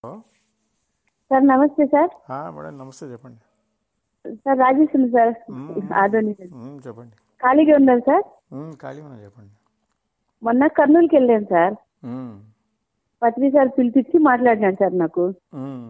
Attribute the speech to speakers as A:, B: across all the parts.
A: Hello
B: sir నమస్తే sir
A: ఆ, madam నమస్తే చెప్పండి
B: సార్ రాజేశ్వరి సార్
A: మ్మ్.
B: ఆదోని
A: మ్మ్, చెప్పండి
B: ఖాళీగా ఉన్నారు సార్
A: మ్మ్, ఖాళీ ఉన్నా చెప్పండి
B: మొన్న కర్నూలుకి వెళ్ళాను సార్
A: మ్మ్,
B: పత్రి సార్ పిలిపించి మాట్లాడినాడు సార్ నాకు
A: మ్మ్,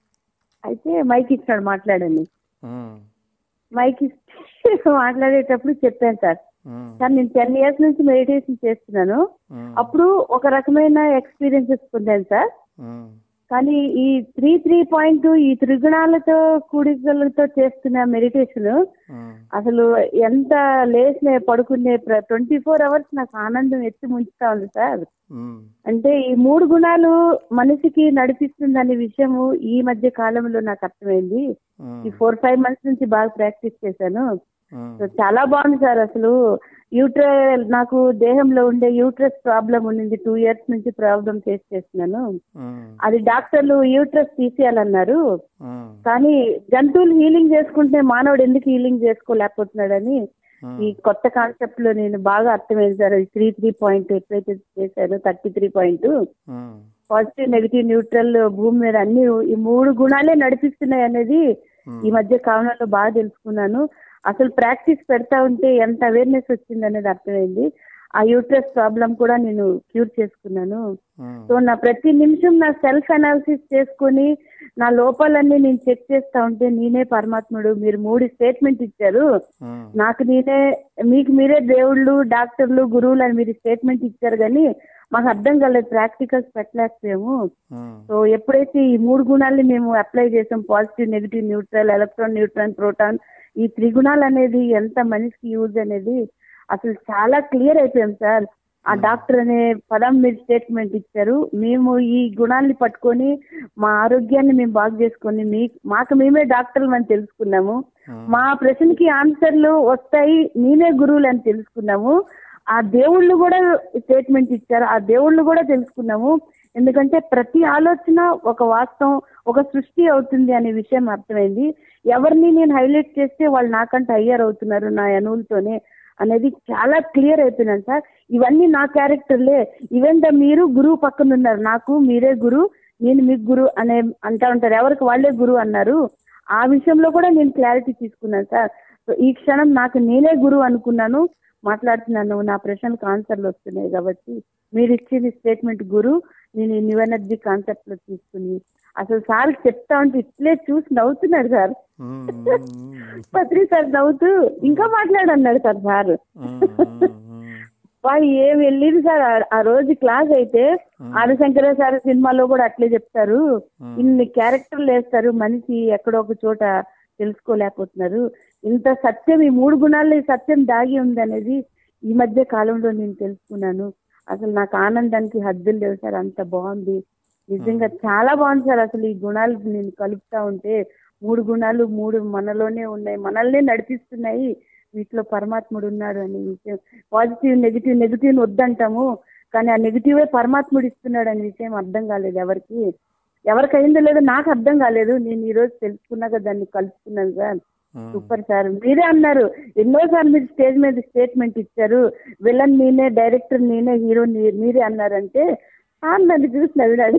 B: అయితే మైక్ ఇచ్చినాడు మాట్లాడండి
A: మ్మ్,
B: మైక్ ఇచ్చి మాట్లాడేటప్పుడు చెప్పాను సార్
A: మ్మ్,
B: సార్ నేను టెన్ ఇయర్స్ నుంచి మెడిటేషన్ చేస్తున్నాను
A: మ్మ్,
B: అప్పుడు ఒక రకమైన ఎక్స్పీరియన్సెస్ పొందాను సార్
A: మ్మ్,
B: కానీ ఈ త్రీ త్రీ పాయింట్ ఈ త్రిగుణాలతో కూడికలతో చేస్తున్న మెడిటేషన్
A: మ్మ్,
B: అసలు ఎంత లేచిన పడుకునే ట్వంటీ ఫోర్ అవర్స్ నాకు ఆనందం ఎత్తి ముంచుతా ఉంది సార్
A: మ్మ్,
B: అంటే ఈ మూడు గుణాలు మనిషికి నడిపిస్తుందనే విషయము ఈ మధ్య కాలంలో నాకు అర్థమైంది
A: మ్మ్,
B: ఈ ఫోర్ ఫైవ్ మంత్స్ నుంచి బాగా ప్రాక్టీస్ చేశాను
A: మ్మ్,
B: సో చాలా బాగుంది సార్ అసలు యూట్ర నాకు దేహంలో ఉండే యూట్రస్ ప్రాబ్లం ఉండింది టూ ఇయర్స్ నుంచి ప్రాబ్లం ఫేస్ చేస్తున్నాను
A: మ్మ్,
B: అది డాక్టర్లు యూట్రస్ తీసేయాలన్నారు
A: మ్మ్,
B: కానీ జంతువులు హీలింగ్ చేసుకుంటే మానవుడు ఎందుకు హీలింగ్ చేసుకోలేకపోతున్నాడని
A: మ్మ్,
B: ఈ కొత్త కాన్సెప్ట్ లో నేను బాగా అర్థమైంది సార్ త్రీ త్రీ పాయింట్ ఎప్పుడైతే చేశానో థర్టీ త్రీ పాయింట్
A: మ్మ్,
B: పాజిటివ్ నెగిటివ్ న్యూట్రల్ భూమి మీద అన్ని ఈ మూడు గుణాలే నడిపిస్తున్నాయి అనేది ఈ మధ్య కాలంలో బాగా తెలుసుకున్నాను అసలు ప్రాక్టీస్ పెడతా ఉంటే ఎంత అవేర్నెస్ వచ్చింది అనేది అర్థమైంది ఆ యూట్రస్ ప్రాబ్లం కూడా నేను క్యూర్ చేసుకున్నాను
A: మ్మ్,
B: సో నా ప్రతి నిమిషం నా సెల్ఫ్ అనాలిసిస్ చేసుకుని నా లోపాలన్నీ నేను చెక్ చేస్తా ఉంటే నేనే పరమాత్ముడు మీరు మూడు స్టేట్మెంట్ ఇచ్చారు
A: మ్మ్,
B: నాకు నేనే మీకు మీరే దేవుళ్ళు డాక్టర్లు గురువులు అని మీరు స్టేట్మెంట్ ఇచ్చారు కానీ మాకు అర్థం కాలేదు ప్రాక్టికల్స్ పెట్టలేకపోయాము
A: మ్మ్,
B: సో ఎప్పుడైతే ఈ మూడు గుణాలని మేము అప్లై చేసాం positive negative neutral electron neutron proton ఈ త్రిగుణాలు అనేది ఎంత మనిషికి యూజ్ అనేది అసలు చాలా క్లియర్ అయిపోయాం సార్ ఆ డాక్టర్ అనే పదం మీరు స్టేట్మెంట్ ఇచ్చారు మేము ఈ గుణాన్ని పట్టుకొని మా ఆరోగ్యాన్ని మేము బాగు చేసుకొని మీ మాకు మేమే డాక్టర్లు అని తెలుసుకున్నాము మా ప్రశ్నకి ఆన్సర్లు వస్తాయి నేనే గురువులు అని తెలుసుకున్నాము ఆ దేవుళ్ళు కూడా స్టేట్మెంట్ ఇచ్చారు ఆ దేవుళ్ళు కూడా తెలుసుకున్నాము ఎందుకంటే ప్రతి ఆలోచన ఒక వాస్తవం ఒక సృష్టి అవుతుంది అనే విషయం అర్థమైంది ఎవరిని నేను హైలైట్ చేస్తే వాళ్ళు నాకంటే హయ్యర్ అవుతున్నారు నా అణువులతోనే అనేది చాలా క్లియర్ అయిపోయినాను సార్ ఇవన్నీ నా క్యారెక్టర్లే ఈవెన్ ద మీరు గురువు పక్కన ఉన్నారు నాకు మీరే గురు నేను మీకు గురు అనే అంటా ఉంటారు ఎవరికి వాళ్ళే గురువు అన్నారు ఆ విషయంలో కూడా నేను క్లారిటీ తీసుకున్నాను సార్ సో ఈ క్షణం నాకు నేనే గురువు అనుకున్నాను మాట్లాడుతున్నాను నా ప్రశ్నలకు ఆన్సర్లు వస్తున్నాయి కాబట్టి మీరు ఇచ్చిన స్టేట్మెంట్ గురు నేను ఈ న్యూ ఎనర్జీ కాన్సెప్ట్ లో తీసుకుని అసలు సార్ చెప్తా ఉంటే ఇట్లే చూసి నవ్వుతున్నాడు సార్
A: మ్మ్, మ్మ్,
B: పత్రి సార్ నవ్వుతూ ఇంకా మాట్లాడన్నాడు సార్ సార్
A: మ్మ్, మ్మ్,
B: వాళ్ళు ఏం వెళ్ళింది సార్ ఆ- ఆ రోజు క్లాస్ అయితే ఆదిశంకర సార్ సినిమాలో కూడా అట్లే చెప్తారు ఇన్ని క్యారెక్టర్లు వేస్తారు మనిషి ఎక్కడో ఒక చోట తెలుసుకోలేకపోతున్నారు ఇంత సత్యం ఈ మూడు గుణాల్లో ఈ సత్యం దాగి ఉంది అనేది ఈ మధ్య కాలంలో నేను తెలుసుకున్నాను అసలు నాకు ఆనందానికి హద్దులు లేవు సార్ అంత బాగుంది నిజంగా చాలా బాగుంది సార్ అసలు ఈ గుణాలు నేను కలుపుతా ఉంటే మూడు గుణాలు మూడు మనలోనే ఉన్నాయి మనల్నే నడిపిస్తున్నాయి వీటిలో పరమాత్ముడు ఉన్నాడు అనే విషయం పాజిటివ్ నెగిటివ్ నెగిటివ్ వద్దంటాము కానీ ఆ నెగిటివే పరమాత్ముడు ఇస్తున్నాడు అనే విషయం అర్థం కాలేదు ఎవరికి ఎవరికి అయిందో లేదో నాకు అర్థం కాలేదు నేను ఈ రోజు తెలుసుకున్నాక దాన్ని కలుపుకున్నాను సార్
A: మ్మ్,
B: సూపర్ సార్ మీరే అన్నారు ఎన్నోసార్లు మీరు స్టేజ్ మీద స్టేట్మెంట్ ఇచ్చారు విలన్ నేనే డైరెక్టర్ నేనే హీరో మీరే అన్నారంటే సార్ నన్ను చూసి నవ్వినాడు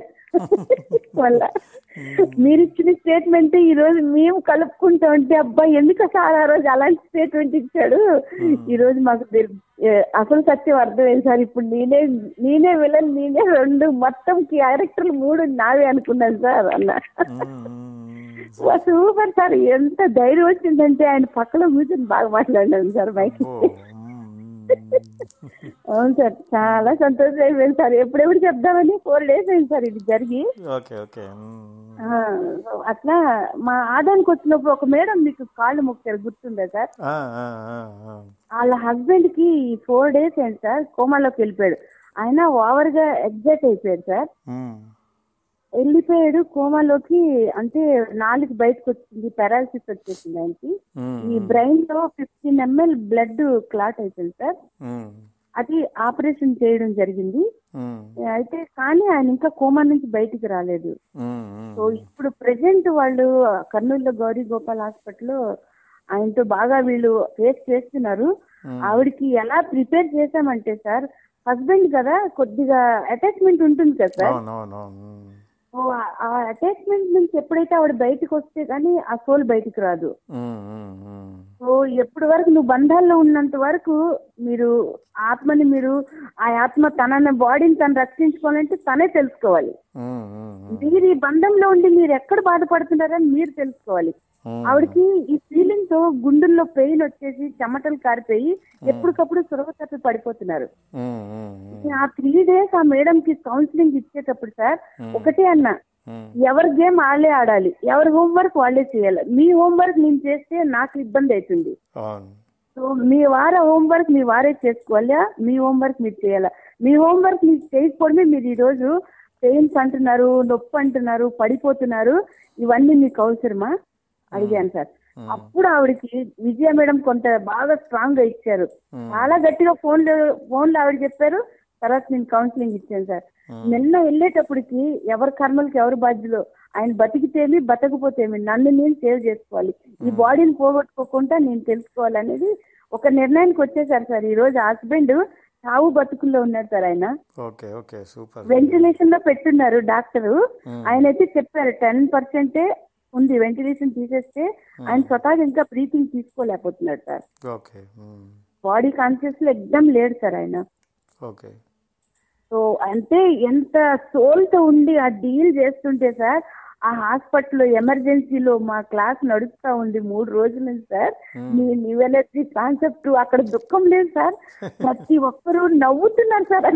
B: వల్ల మీరు ఇచ్చిన స్టేట్మెంట్ ఈ రోజు మేము కలుపుకుంటా ఉంటే అబ్బాయి ఎందుకు సార్ ఆ రోజు అలాంటి స్టేట్మెంట్ ఇచ్చాడు ఈ రోజు మాకు తెల్- ఏ, అసలు సత్యం అర్థమైంది సార్ ఇప్పుడు నేనే నేనే విలన్ నేనే రెండు మొత్తం క్యారెక్టర్లు మూడు నావే అనుకున్నాను సార్ అన్న
A: మ్మ్,
B: వా, సూపర్ సార్ ఎంత ధైర్యం వచ్చిందంటే ఆయన పక్కన కూర్చొని బాగా మాట్లాడినాను సార్ మైక్
A: ఓ, మ్మ్,
B: అవును సార్ చాలా సంతోషం అయిపోయింది సార్ ఎప్పుడెప్పుడు చెప్దామని ఫోర్ డేస్ అయింది సార్ ఇది జరిగి
A: ఓకే ఓకే మ్మ్,
B: ఆ, అట్లా మా ఆదానికి వచ్చినప్పుడు ఒక మేడం మీకు కాళ్ళు మొక్కారు గుర్తుందా సార్
A: ఆ, ఆ, ఆ, ఆ.
B: వాళ్ళ హస్బెండ్ కి ఫోర్ డేస్ అయింది సార్ కోమాలోకి వెళ్ళిపోయాడు ఆయన ఓవర్ గా ఎగ్జైట్ అయిపోయాడు సార్
A: మ్మ్,
B: వెళ్ళిపోయాడు కోమాలోకి అంటే నాలుగు బయటకు వచ్చింది పారాలసిస్ వచ్చేసింది ఆయనకి
A: మ్మ్,
B: ఈ బ్రెయిన్ లో ఫిఫ్టీన్ ఎంఎల్ బ్లడ్ క్లాట్ అయిపోయింది సార్
A: మ్మ్,
B: అది ఆపరేషన్ చేయడం జరిగింది
A: మ్మ్,
B: అయితే కానీ ఆయన ఇంకా కోమా నుంచి బయటికి రాలేదు
A: మ్మ్,
B: సో ఇప్పుడు ప్రెసెంట్ వాళ్ళు కర్నూలులో గౌరీ గోపాల్ హాస్పిటల్లో ఆయనతో బాగా వీళ్ళు ఫేస్ చేస్తున్నారు ఆవిడకి ఎలా ప్రిపేర్ చేశామంటే సార్ హస్బెండ్ కదా కొద్దిగా అటాచ్మెంట్ ఉంటుంది కదా సార్
A: అవునవును
B: ఓ, ఆ- ఆ అటాచ్మెంట్ నుంచి ఎప్పుడైతే ఆవిడ బయటకు వస్తే కానీ ఆ సోల్ బయటికి రాదు
A: ఉమ్, ఉమ్, ఉమ్.
B: సో ఎప్పటి వరకు నువ్వు బంధాల్లో ఉన్నంత వరకు మీరు ఆత్మని మీరు ఆ ఆత్మ తన బాడీని తను రక్షించుకోవాలంటే తనే తెలుసుకోవాలి
A: ఉమ్, ఉమ్, ఉమ్.
B: మీరు ఈ బంధంలో ఉండి మీరు ఎక్కడ బాధపడుతున్నారని మీరు తెలుసుకోవాలి
A: ఉమ్.
B: ఆవిడకి ఈ ఫీలింగ్ తో గుండెల్లో పెయిన్ వచ్చేసి చెమటలు కారిపోయి ఎప్పటికప్పుడు సురవ తప్పి పడిపోతున్నారు
A: ఉమ్, ఉమ్, ఉమ్.
B: ఆ త్రీ డేస్ ఆ మేడం కి కౌన్సిలింగ్ ఇచ్చేటప్పుడు సార్ ఒకటే అన్నా
A: ఉమ్.
B: ఎవరి గేమ్ వాళ్ళే ఆడాలి ఎవరి హోంవర్క్ వాళ్ళే చేయాలి మీ హోంవర్క్ నేను చేస్తే నాకు ఇబ్బంది అవుతుంది
A: అవును
B: సో మీ వార హోంవర్క్ మీ వారే చేసుకోవాలా మీ హోంవర్క్ మీరు చేయాలా మీ హోంవర్క్ మీరు చేయకపోవడమే మీరు ఈరోజు పెయిన్స్ అంటున్నారు నొప్పి అంటున్నారు పడిపోతున్నారు ఇవన్నీ మీకు అవసరమా అడిగాను సార్ అప్పుడు ఆవిడకి విజయ మేడం కొంత బాగా స్ట్రాంగ్ గా ఇచ్చారు చాలా గట్టిగా ఫోన్ లో ఫోన్ లో ఆవిడ చెప్పారు తర్వాత నేను కౌన్సిలింగ్ ఇచ్చాను సార్ నిన్న వెళ్ళేటప్పటికి ఎవరి కర్మలకి ఎవరి బాధ్యులు ఆయన బతికితేమి బతకపోతేమి నన్ను నేను సేవ్ చేసుకోవాలి ఈ బాడీని పోగొట్టుకోకుండా నేను తెలుసుకోవాలనేది ఒక నిర్ణయానికి వచ్చేసారు సార్ ఈ రోజు హస్బెండ్ చావు బతుకుల్లో ఉన్నారు సార్ ఆయన
A: ఓకే ఓకే సూపర్
B: వెంటిలేషన్ లో పెట్టున్నారు డాక్టర్ ఆయన అయితే చెప్పారు టెన్ పర్సెంటే ఉంది వెంటిలేషన్ తీసేస్తే ఆయన స్వతహాగా ఇంకా బ్రీతింగ్ తీసుకోలేకపోతున్నాడు సార్
A: ఓకే ఉమ్.
B: బాడీ కాన్షియస్ లో ఎగ్జామ్ లేడు సార్ ఆయన
A: ఓకే
B: సో అంటే ఎంత సోల్ తో ఉండి ఆ డీల్ చేస్తుంటే సార్ ఆ హాస్పిటల్ ఎమర్జెన్సీలో మా క్లాస్ నడుస్తా ఉంది మూడు రోజుల నుంచి సార్ మీ న్యూ ఎనర్జీ కాన్సెప్ట్ అక్కడ దుఃఖం లేదు సార్ ప్రతి ఒక్కరు నవ్వుతున్నారు సార్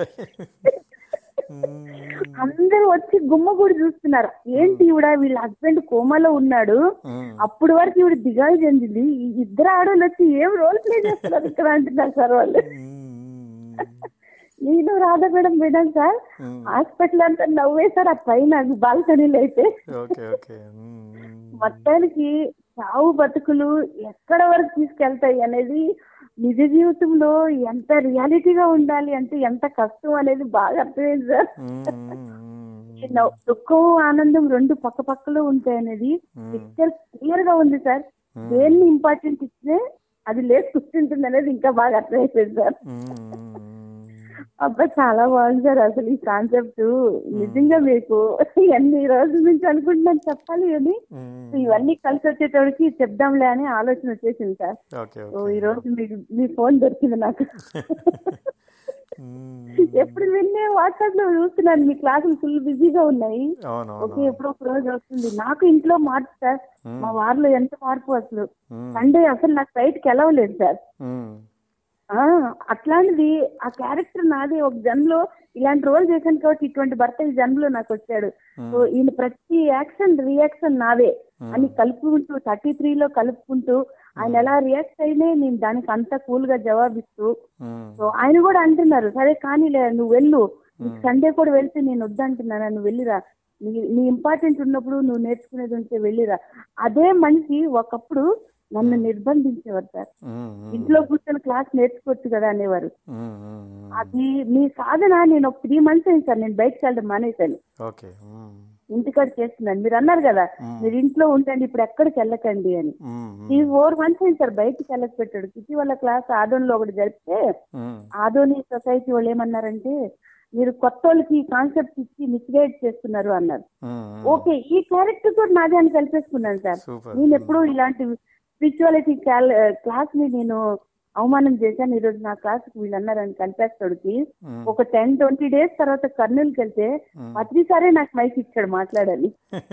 B: అందరూ వచ్చి గుమ్మగూడి చూస్తున్నారు ఏంటి ఈవిడ వీళ్ళ హస్బెండ్ కోమాలో ఉన్నాడు
A: ఉమ్.
B: అప్పుడు వరకు ఈవిడ దిగాలు చెందింది ఈ ఇద్దరు ఆడవాళ్ళు వచ్చి ఏం రోల్ ప్లే చేస్తున్నారు ఇక్కడ అంటున్నారు సార్ వాళ్ళు
A: ఉమ్,
B: నేను రాధా మేడం విన్నాను సార్
A: ఉమ్.
B: హాస్పిటల్ అంతా నవ్వేశారు ఆ పైన బాల్కనీలో అయితే
A: ఓకే ఓకే ఉమ్, ఉమ్.
B: మొత్తానికి చావు బతుకులు ఎక్కడ వరకు తీసుకెళ్తాయి అనేది నిజ జీవితంలో ఎంత రియాలిటీగా ఉండాలి అంటే ఎంత కష్టం అనేది బాగా అర్థమైంది సార్
A: ఉమ్, ఉమ్, ఉమ్.
B: ఈ నవ్వు- దుఃఖం ఆనందం రెండు పక్క పక్కలో ఉంటాయి అనేది పిక్చర్ క్లియర్ గా ఉంది సార్ దేన్ని ఇంపార్టెంట్ ఇస్తే అది లేచి కూర్చుంటుంది అనేది ఇంకా బాగా అర్థమైపోయింది సార్
A: ఉమ్, ఉమ్, ఉమ్.
B: అబ్బా చాలా బాగుంది సార్ అసలు ఈ కాన్సెప్ట్ నిజంగా మీకు ఎన్ని రోజుల నుంచి అనుకుంటున్నాను చెప్పాలి అని
A: ఉమ్.
B: ఇవన్నీ కలిసి వచ్చేటోడికి చెప్దాంలే అని ఆలోచన వచ్చేసింది సార్
A: ఓకే
B: సో
A: ఓకే
B: ఈ రోజు మీకు మీ ఫోన్ దొరికింది నాకు
A: ఉమ్.
B: ఎప్పుడు విన్నే వాట్సాప్ లో చూస్తున్నాను మీ క్లాసులు ఫుల్ బిజీగా ఉన్నాయి
A: అవును
B: ఓకే
A: అవును
B: ఎప్పుడో ఒక రోజు వస్తుంది నాకు ఇంట్లో మార్పు సార్ మా వారిలో ఎంత మార్పు అసలు
A: ఉమ్,
B: సండే అసలు నాకు బయటకి ఎలవలేదు సార్
A: ఉమ్.
B: ఆ అట్లాంటిది ఆ క్యారెక్టర్ నాది ఒక జన్మలో ఇలాంటి రోల్ చేశాను కాబట్టి ఇటువంటి భర్త ఈ జన్మలో నాకు వచ్చాడు సో ఈయన ప్రతి యాక్షన్ రియాక్షన్ నాదే అని కలుపుకుంటూ థర్టీ త్రీలో కలుపుకుంటూ ఆయన ఎలా రియాక్ట్ అయినే నేను దానికి అంత కూల్ గా జవాబిస్తూ
A: ఉమ్.
B: సో ఆయన కూడా అంటున్నారు సరే కానీలే నువ్వు వెళ్ళు నీకు సండే కూడా వెళ్తే నేను వద్దంటున్నాను నువ్వు వెళ్ళిరా నీ నీ ఇంపార్టెంట్ ఉన్నప్పుడు నువ్వు నేర్చుకునేది ఉంటే వెళ్ళిరా అదే మనిషి ఒకప్పుడు నన్ను నిర్బంధించేవారు సార్
A: ఉమ్, ఉమ్.
B: ఇంట్లో కూర్చొని క్లాస్ నేర్చుకోవచ్చు కదా అనేవారు
A: ఉమ్, ఉమ్, ఉమ్.
B: అది మీ సాధన నేను ఒక త్రీ మంత్స్ అయింది సార్ నేను బయటకు వెళ్ళడం మానేశాను
A: ఓకే ఉమ్,
B: ఇంటికాడ చేస్తున్నాను మీరు అన్నారు కదా మీరు ఇంట్లో ఉండండి ఇప్పుడు ఎక్కడికి వెళ్ళకండి అని
A: ఉమ్, ఉమ్.
B: ఈ ఫోర్ మంత్స్ అయింది సార్ బయటికి వెళ్ళక పెట్టాడు ఇటీవల క్లాస్ ఆదోన్లో ఒకటి జరిపితే
A: ఉమ్,
B: ఆదోని సొసైటీ వాళ్ళు ఏమన్నారంటే మీరు కొత్త వాళ్ళకి ఈ కాన్సెప్ట్ ఇచ్చి మిస్గైడ్ చేస్తున్నారు అన్నారు
A: ఉమ్, ఉమ్.
B: ఓకే ఈ క్యారెక్టర్ కూడా నాదే అని కలిపేసుకున్నాను సార్
A: సూపర్
B: నేను ఎప్పుడు ఇలాంటి స్పిరిచువాలిటీ క్లాస్ ని నేను అవమానం చేశాను ఈ రోజు నా క్లాస్ వీళ్ళు అన్నారని కలిపేస్తాడుకి
A: ఉమ్.
B: ఒక టెన్ ట్వంటీ డేస్ తర్వాత కర్నూలుకి వెళ్తే ప్రతిసారి నాకు మైక్ ఇచ్చాడు మాట్లాడాలి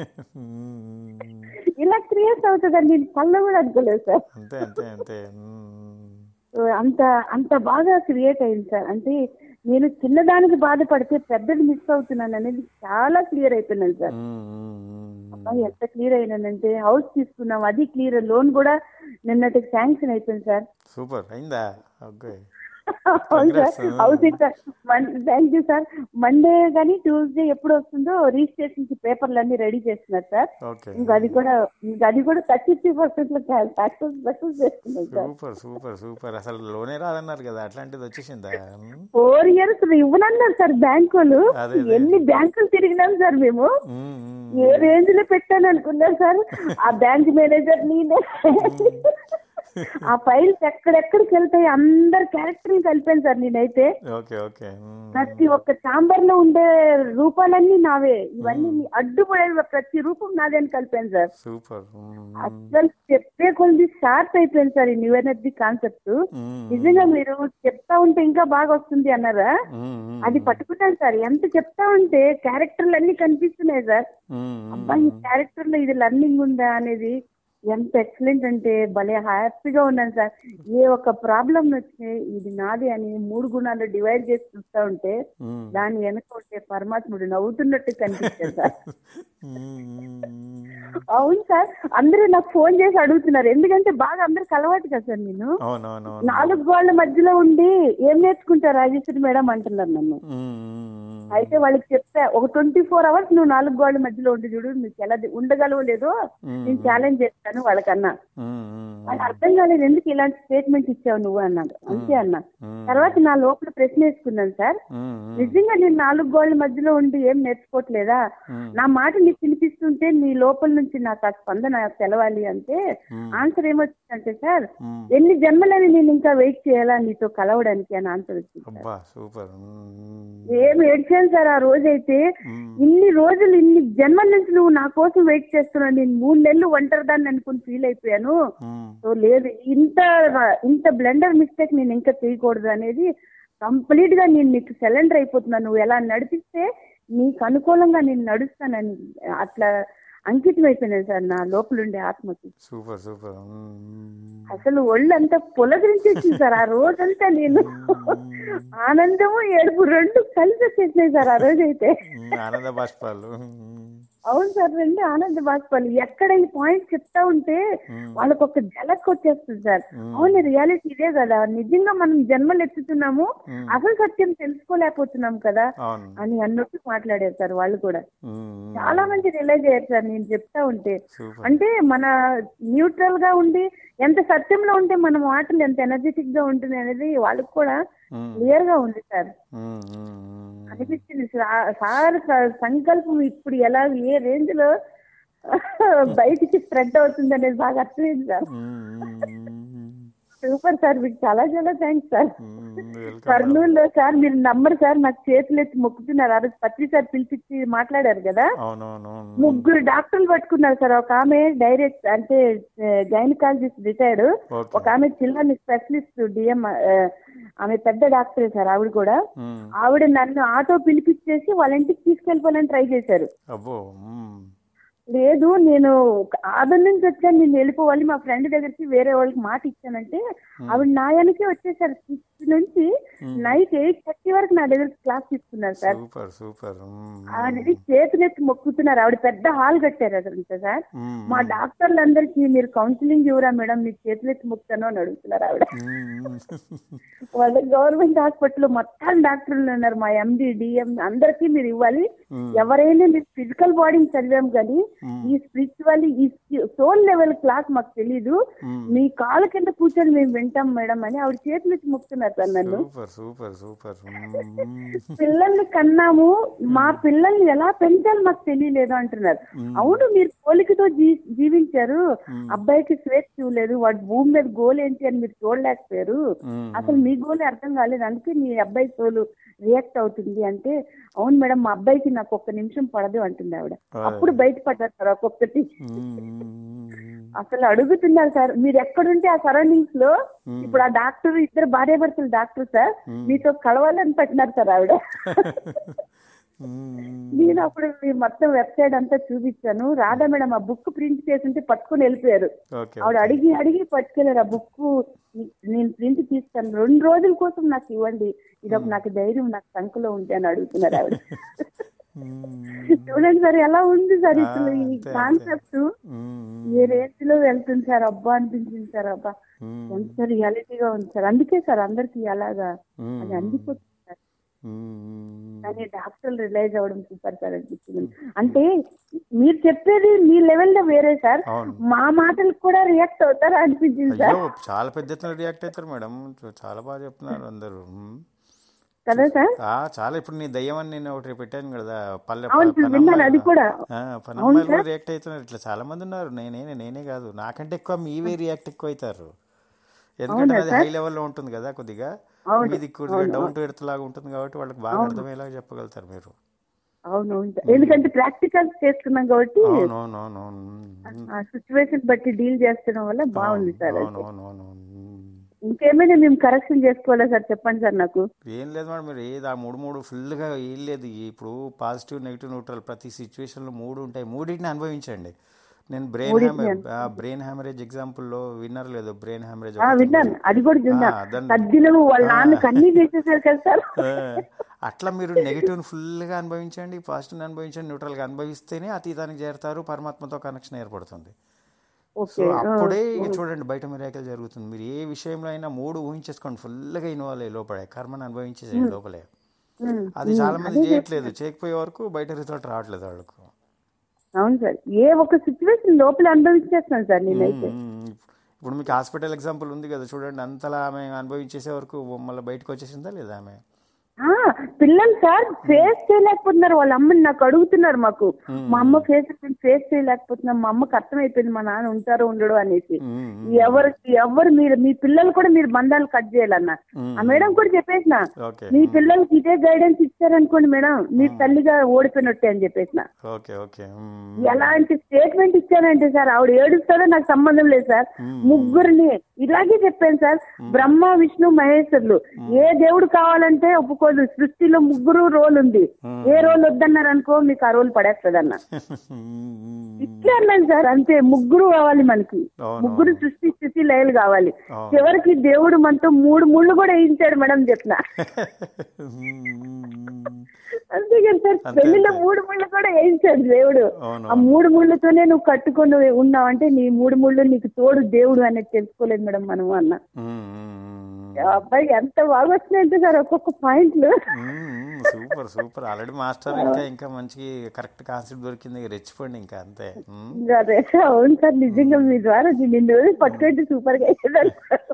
A: ఉమ్,
B: ఇలా క్రియేట్ అవుతుందని నేను కళ్ళ కూడా అనుకోలేదు సార్
A: అంతే అంతే అంతే ఉమ్,
B: సో అంత అంత బాగా క్రియేట్ అయింది సార్ అంటే నేను చిన్నదానికి బాధపడితే పెద్దది మిస్ అవుతున్నాను అనేది చాలా క్లియర్ అయిపోయినాను సార్
A: ఉమ్, ఉమ్, ఉమ్.
B: అబ్బాయి ఎంత క్లియర్ అయినానంటే హౌస్ తీసుకున్నాం అది క్లియర్ లోన్ కూడా నిన్నటికి శాంక్షన్ అయిపోయింది సార్
A: సూపర్ అయిందా ఓకే
B: అవును సార్ హౌస్ ఇంకా థ్యాంక్ యూ సార్ మండే కానీ ట్యూస్డే ఎప్పుడు వస్తుందో రిజిస్ట్రేషన్ కి పేపర్లు అన్ని రెడీ చేస్తున్నారు సార్
A: ఓకే
B: ఇంకా అది కూడా ఇంకా అది కూడా థర్టీ త్రీ పర్సెంట్ లో సక్సెస్ సక్సెస్ చేస్తున్నారు సార్
A: సూపర్ సూపర్ సూపర్ అసలు లోనే రాదన్నారు కదా అట్లాంటిది వచ్చేసిందా ఉమ్,
B: ఫోర్ ఇయర్స్ ఇవ్వనన్నారు సార్ బ్యాంకులు
A: అదే, అదే.
B: ఎన్ని బ్యాంకులు తిరిగినాం సార్ మేము
A: ఉమ్, ఉమ్.
B: ఏ రేంజ్ లో పెట్టాను అనుకున్నారు సార్ ఆ బ్యాంక్ మేనేజర్ నేనే ఆ ఫైల్స్ ఎక్కడెక్కడికి వెళ్తాయి అందరు క్యారెక్టర్లు కలిపాను సార్ నేనైతే
A: ఓకే ఓకే మ్మ్.
B: ప్రతి ఒక్క చాంబర్ లో ఉండే రూపాలన్నీ నావే ఇవన్నీ నీ అడ్డుపడే ప్రతి రూపం నాదే అని కలిపాను సార్
A: సూపర్ మ్మ్.
B: అసలు చెప్పే కొద్ది షార్ప్ అయిపోయింది సార్ ఈ న్యూ ఎనర్జీ కాన్సెప్ట్
A: మ్మ్.
B: నిజంగా మీరు చెప్తా ఉంటే ఇంకా బాగా వస్తుంది అన్నారా
A: మ్మ్. మ్మ్.
B: అది పట్టుకుంటాను సార్ ఎంత చెప్తా ఉంటే క్యారెక్టర్లు అన్ని కనిపిస్తున్నాయి సార్
A: మ్మ్.
B: అబ్బా ఈ క్యారెక్టర్ లో ఇది లర్నింగ్ ఉందా అనేది ఎంత ఎక్సలెంట్ అంటే భలే హ్యాపీగా ఉన్నాను సార్ ఏ ఒక్క ప్రాబ్లం వచ్చి ఇది నాది అని మూడు గుణాలు డివైడ్ చేసి చూస్తా ఉంటే
A: మ్మ్.
B: దాని వెనక ఉంటే పరమాత్ముడు నవ్వుతున్నట్టు కనిపించారు సార్
A: మ్మ్.
B: అవును సార్ అందరూ నాకు ఫోన్ చేసి అడుగుతున్నారు ఎందుకంటే బాగా అందరికి అలవాటు కదా సార్ నేను
A: అవునవునవును
B: నాలుగు గోళ్ల మధ్యలో ఉండి ఏం నేర్చుకుంటారు రాజేశ్వరి మేడం అంటున్నారు నన్ను
A: మ్మ్.
B: అయితే వాళ్ళకి చెప్తా ఒక ట్వంటీ ఫోర్ అవర్స్ నువ్వు నాలుగు గోళ్ల మధ్యలో ఉండి చూడు నీకు ఎలా ది- ఉండగలవో లేదో నేను ఛాలెంజ్ చేస్తాను వాళ్ళకన్నా
A: మ్మ్.
B: వాళ్ళు అర్థం కాలేదు ఎందుకు ఇలాంటి స్టేట్మెంట్ ఇచ్చావు నువ్వు అన్నాడు అంతే అన్నా
A: మ్మ్.
B: తర్వాత నా లోపల ప్రశ్న వేసుకున్నాను సార్
A: మ్మ్.
B: నిజంగా నేను నాలుగు గోళ్ల మధ్యలో ఉండి ఏం నేర్చుకోవట్లేదా
A: మ్మ్.
B: నా మాట నీకు వినిపిస్తుంటే నీ లోపల నుంచి నాకు ఆ స్పందన తెలవాలి అంటే
A: మ్మ్.
B: ఆన్సర్ ఏమొచ్చిందంటే సార్
A: మ్మ్.
B: ఎన్ని జన్మలని నేను ఇంకా వెయిట్ చేయాలా నీతో కలవడానికి అని ఆన్సర్ వచ్చింది సార్.
A: అబ్బా సూపర్ మ్మ్.
B: ఏం ఏడ్చాను సార్ ఆ రోజైతే
A: మ్మ్.
B: ఇన్ని రోజులు ఇన్ని జన్మల నుంచి నువ్వు నా కోసం వెయిట్ చేస్తున్నావు నేను మూడు నెలలు ఒంటరిదాన్ని అనుకుని ఫీల్ అయిపోయాను
A: మ్మ్.
B: సో లేదు ఇంత ఇంత బ్లెండర్ మిస్టేక్ నేను ఇంకా చేయకూడదు అనేది కంప్లీట్ గా నేను నీకు సరెండర్ అయిపోతున్నాను నువ్వు ఎలా నడిపిస్తే నీకు అనుకూలంగా నేను నడుస్తానని అట్లా అంకితం అయిపోయినాను సార్ నా లోపల ఉండే ఆత్మకి
A: సూపర్ సూపర్ మ్మ్.
B: అసలు ఒళ్ళంతా పులకరించేసింది సార్ ఆ రోజంతా నేను ఆనందము ఏడుపు రెండు కలిసి వచ్చేసినాయి సార్ ఆ రోజైతే
A: మ్మ్. ఆనంద బాష్పాలు మ్మ్.
B: అవును సార్ రెండు ఆనంద బాష్పాలు ఎక్కడ ఈ పాయింట్ చెప్తా ఉంటే
A: మ్మ్.
B: వాళ్ళకి ఒక జలక్ వచ్చేస్తుంది సార్ అవును రియాలిటీ ఇదే కదా నిజంగా మనం జన్మలు ఎత్తుతున్నాము
A: మ్మ్.
B: అసలు సత్యం తెలుసుకోలేకపోతున్నాం కదా
A: అవును
B: అని అన్నట్టు మాట్లాడారు సార్ వాళ్ళు కూడా
A: మ్మ్.
B: చాలా మంది రిలైజ్ అయ్యారు సార్ నేను చెప్తా ఉంటే
A: సూపర్
B: అంటే మన న్యూట్రల్ గా ఉండి ఎంత సత్యంలో ఉంటే మన మాటలు ఎంత ఎనర్జెటిక్ గా ఉంటుంది అనేది వాళ్ళకి కూడా
A: మ్మ్.
B: క్లియర్ గా ఉంది సార్
A: మ్మ్. మ్మ్.
B: అనిపించింది సార్ సార్ స- సంకల్పం ఇప్పుడు ఎలా ఏ రేంజ్ లో బయటికి స్ప్రెడ్ అవుతుంది అనేది బాగా అర్థమైంది సార్
A: మ్మ్.
B: సూపర్ సార్ మీకు చాలా చాలా థ్యాంక్స్ సార్
A: మ్మ్. వెల్కమ్
B: కర్నూలులో సార్ మీరు నమ్మరు సార్ నాకు చేతులు ఎత్తి మొక్కుతున్నారు ఆ రోజు పత్రి సార్ పిలిపించి మాట్లాడారు కదా
A: అవునవును
B: ముగ్గురు డాక్టర్లు పట్టుకున్నారు సార్ ఒక ఆమె డైరెక్ట్ అంటే గైనకాలజిస్ట్ రిటైర్డ్
A: ఓకే
B: ఒక ఆమె చిల్డ్రన్ స్పెషలిస్ట్ డిఎం ఆమె పెద్ద డాక్టరే సార్ ఆవిడ కూడా
A: మ్మ్.
B: ఆవిడ నన్ను ఆటో పిలిపించేసి వాళ్ళ ఇంటికి తీసుకెళ్ళిపోవాలని ట్రై చేశారు
A: అబ్బో మ్మ్.
B: లేదు నేను ఆదర్ నుంచి వచ్చాను నేను వెళ్ళిపోవాలి మా ఫ్రెండ్ దగ్గరికి వేరే వాళ్ళకి మాట ఇచ్చానంటే ఆవిడ నా వెనకే వచ్చేసారు సిక్స్ నుంచి నైట్ ఎయిట్ థర్టీ వరకు నా దగ్గర క్లాస్ తీసుకున్నారు సార్
A: సూపర్ సూపర్ మ్మ్.
B: ఆవిడది చేతులెత్తి మొక్కుతున్నారు ఆవిడ పెద్ద హాల్ కట్టారు అదంతా సార్
A: మ్మ్.
B: మా డాక్టర్లందరికీ మీరు కౌన్సిలింగ్ ఇవ్వరా మేడం మీకు చేతులెత్తి మొక్కుతాను అని అడుగుతున్నారు ఆవిడ
A: మ్మ్.
B: వాళ్ళ గవర్నమెంట్ హాస్పిటల్ మొత్తం డాక్టర్లు ఉన్నారు మా ఎండి డిఎం అందరికీ మీరు ఇవ్వాలి
A: మ్మ్.
B: ఎవరైనా మీరు ఫిజికల్ బాడీని చదివాం కానీ ఈ స్పిరిచువల్ ఈ సోల్ లెవెల్ క్లాస్ మాకు తెలీదు
A: మ్మ్.
B: మీ కాళ్ళ కింద కూర్చొని మేము వింటాం మేడం అని ఆవిడ చేతులు ఇచ్చి మొక్కుతున్నారు సార్ నన్ను
A: సూపర్ సూపర్ సూపర్ మ్మ్.
B: పిల్లల్ని కన్నాము మా పిల్లల్ని ఎలా పెంచాలి మాకు తెలియలేదు అంటున్నారు అవును మీరు పోలికతో జీ- జీవించారు అబ్బాయికి స్వేచ్ఛ ఇవ్వలేదు వాడు భూమి మీద గోల్ ఏంటి అని మీరు చూడలేకపోయారు
A: మ్మ్.
B: అసలు మీ గోల్ అర్థం కాలేదు అందుకే మీ అబ్బాయి సోలు రియాక్ట్ అవుతుంది అంటే అవును మేడం మా అబ్బాయికి నాకు ఒక్క నిమిషం పడదు అంటుంది ఆవిడ అప్పుడు బయటపడ్డారు సార్ ఒక్కొక్కటి
A: మ్మ్.
B: అసలు అడుగుతున్నారు సార్ మీరు ఎక్కడుంటే ఆ సరౌండింగ్స్ లో ఇప్పుడు ఆ డాక్టర్ ఇద్దరు భార్య భర్తలు డాక్టర్ సార్ మీతో కలవాలని పెట్టినారు సార్ ఆవిడ
A: మ్మ్.
B: నేను అప్పుడు మీ మొత్తం వెబ్సైట్ అంతా చూపించాను రాధా మేడం ఆ బుక్ ప్రింట్ చేస్తుంటే పట్టుకొని వెళ్ళిపోయారు
A: ఓకే
B: ఆవిడ అడిగి అడిగి పట్టుకెళ్ళారు ఆ బుక్ నేను ప్రింట్ తీస్తాను రెండు రోజుల కోసం నాకు ఇవ్వండి ఇది ఒక నాకు ధైర్యం నాకు సంఖలో ఉంటే అని అడుగుతున్నారు ఆవిడ
A: మ్మ్.
B: చూడండి సార్ ఎలా ఉంది సార్ ఇప్పుడు ఈ
A: అంతే, అంతే.
B: కాన్సెప్ట్
A: మ్మ్.
B: ఏ రేంజ్ లో వెళ్తుంది సార్ అబ్బా అనిపించింది సార్ అబ్బా
A: మ్మ్.
B: ఎంత రియాలిటీగా ఉంది సార్ అందుకే సార్ అందరికి అలాగా
A: మ్మ్.
B: అది అందిపోతుంది సార్
A: మ్మ్.
B: కానీ డాక్టర్లు రిలైజ్ అవ్వడం సూపర్ సార్ అనిపించింది అంటే మీరు చెప్పేది మీ లెవెల్ లో వేరే సార్
A: అవును
B: మా మాటలకు కూడా రియాక్ట్ అవుతారా అనిపించింది సార్
A: అయ్యో చాలా పెద్ద ఎత్తున రియాక్ట్ అవుతారు మేడం చాలా బాగా చెప్తున్నారు అందరూ మ్మ్.
B: కదా సార్
A: ఆ, చాలా ఇప్పుడు నీ దయ్యం అని నేను ఒకటి పెట్టాను కదా పల్లె
B: అవును సార్ విన్నాను అది కూడా
A: పనమ్మాయిలు కూడా రియాక్ట్ అవుతున్నారు ఇట్లా చాలా మంది ఉన్నారు నేనే నేనే కాదు నాకంటే ఎక్కువ మీవే రియాక్ట్ ఎక్కువ అవుతారు ఎందుకంటే అది హై లెవెల్లో ఉంటుంది కదా కొద్దిగా
B: అవును,
A: మీది కొద్దిగా డౌన్ టు ఎర్త్ లాగా ఉంటుంది కాబట్టి వాళ్ళకి బాగా అర్థమయ్యేలాగా చెప్పగలుగుతారు మీరు
B: అవును అవును సార్. ఎందుకంటే ప్రాక్టికల్ చేస్తున్నాం కాబట్టి
A: అవునవునవునవును
B: ఆ సిచ్యువేషన్ బట్టి డీల్ చేస్తడం వల్ల బాగుంది సార్ అది.
A: అవునవునవును
B: ఇంకేమైనా మేము కరెక్షన్ చేసుకోవాలా సార్ చెప్పండి సార్ నాకు
A: ఏం లేదు మేడం మీరు ఏది ఆ మూడు మూడు ఫుల్గా ఏం లేదు ఇప్పుడు పాజిటివ్ నెగిటివ్ న్యూట్రల్ ప్రతి సిచ్యువేషన్లో మూడు ఉంటాయి మూడింటిని అనుభవించండి నేను బ్రెయిన్ హ్యామరేజ్ బ్రెయిన్ హ్యామరేజ్ ఎగ్జాంపుల్లో విన్నర్ లేదు బ్రెయిన్ హ్యామరేజ్
B: ఆ, విన్నాను అది కూడా విన్నాను
A: దాన్ని
B: సద్దినం వాళ్ళ నాన్నకి అన్ని చేసేసారు కదా సార్
A: అట్లా మీరు నెగిటివ్ ఫుల్గా అనుభవించండి పాజిటివ్ అనుభవించండి న్యూట్రల్గా అనుభవిస్తేనే అతీతానికి చేరుతారు పరమాత్మతో కనెక్షన్ ఏర్పడుతుంది సో
B: ఓకే
A: అప్పుడే చూడండి బయట మిరాకల్ జరుగుతుంది మీరు ఏ విషయంలో అయినా మూడు ఊహించేసుకోండి ఫుల్గా ఇన్వాల్వ్ అయ్యి లోపలే కర్మను అనుభవించేసేయండి లోపలే
B: ఉమ్,
A: అది చాలా మంది చేయట్లేదు చేయకపోయే వరకు బయట రిజల్ట్ రావట్లేదు వాళ్ళకు
B: అవును సార్ ఏ ఒక్క సిచ్యువేషన్ లోపల అనుభవించేస్తాను సార్ నేనైతే
A: మ్మ్. ఇప్పుడు మీకు హాస్పిటల్ ఎగ్జాంపుల్ ఉంది కదా చూడండి అంతలా ఆమె అనుభవించేసే వరకు మళ్ళీ బయటకు వచ్చేసిందా లేదా ఆమె
B: ఆ, పిల్లలు సార్ ఫేస్ చేయలేకపోతున్నారు వాళ్ళ అమ్మని నాకు అడుగుతున్నారు మాకు మా అమ్మ ఫేస్ ఫేస్ చేయలేకపోతున్నాం మా అమ్మకి అర్థమైపోయింది మా నాన్న ఉంటారో ఉండడు అనేసి
A: మ్మ్.
B: ఎవరికి ఎవరు మీరు మీ పిల్లలు కూడా మీరు బంధాలు కట్ చేయాలన్న ఆ మేడం కూడా చెప్పేసిన
A: ఓకే
B: మీ పిల్లలకి ఇదే గైడెన్స్ ఇచ్చారనుకోండి మేడం మీరు తల్లిగా ఓడిపోయినట్టే అని చెప్పేసిన
A: ఓకే ఓకే మ్మ్.
B: ఎలాంటి స్టేట్మెంట్ ఇచ్చానంటే సార్ ఆవిడ ఏడుస్తారో నాకు సంబంధం లేదు సార్ ముగ్గురిని ఇలాగే చెప్పాను సార్ బ్రహ్మ విష్ణు మహేశ్వరులు ఏ దేవుడు కావాలంటే ఒప్పుకోదు సృష్టిలో ముగ్గురు రోల్ ఉంది ఏ రోల్ వద్దన్నారు అనుకో మీకు ఆ రోల్ పడేస్తుంది అన్న
A: మ్మ్.
B: ఇట్లే అన్నాను సార్ అంతే ముగ్గురు కావాలి మనకి
A: అవును.
B: ముగ్గురు సృష్టి స్థితి లయలు కావాలి
A: అవును.
B: చివరికి దేవుడు మనతో మూడు ముళ్ళు కూడా వేయించాడు మేడం చెప్పిన
A: మ్మ్.
B: అంతేగాని సార్
A: అంతే,
B: పెళ్లిలో
A: అంతే.
B: మూడు ముళ్ళు కూడా వేయించాడు దేవుడు
A: అవును
B: ఆ మూడు ముళ్ళతోనే నువ్వు కట్టుకొని ఉన్నావంటే నీ మూడు ముళ్ళు నీకు తోడు దేవుడు అనేది తెలుసుకోలేదు మేడం మనం అన్న
A: మ్మ్. మ్మ్.
B: ఆ అబ్బాయి ఎంత బాగా వచ్చినాయంటే సార్ ఒక్కొక్క పాయింట్లు
A: మ్మ్. సూపర్ సూపర్ ఆల్రెడీ మాస్టర్ ఇంకా ఇంకా మంచి కరెక్ట్ కాన్సెప్ట్ దొరికింది రెచ్చిపోండి ఇంకా అంతే మ్మ్.
B: ఇంకా అదే అవును సార్ నిజంగా మీ ద్వారా నిన్ను పట్టుకుంటే సూపర్ గా వేసేదాన్ని సార్.